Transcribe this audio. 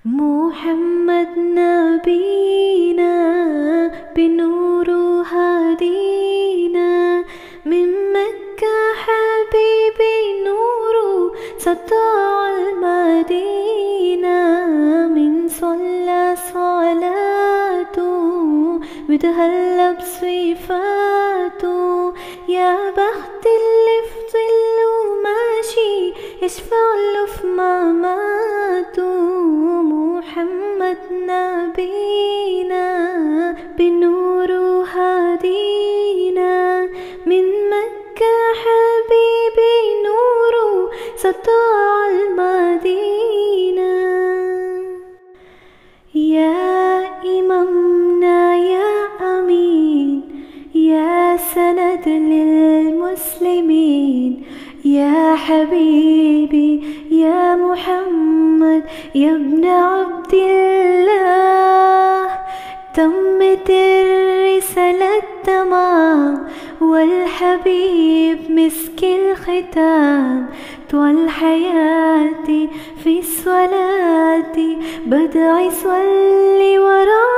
محمد نبينا بنور هدينا من مكة حبيبي نور سطع المدينة من صلى صلاته بتهلى بصفاته يا بخت اللي في ظله ماشي يشفع له في مماته محمد نبينا بنور هدينا من مكة حبيبي نور سطع المدينة يا إمامنا يا أمين يا سند للمسلمين يا حبيبي يا محمد يا ابن عبد الله تمت الرسالة تمام والحبيب مسك الختام طول حياتي في الصلاة بدعي صلي وراه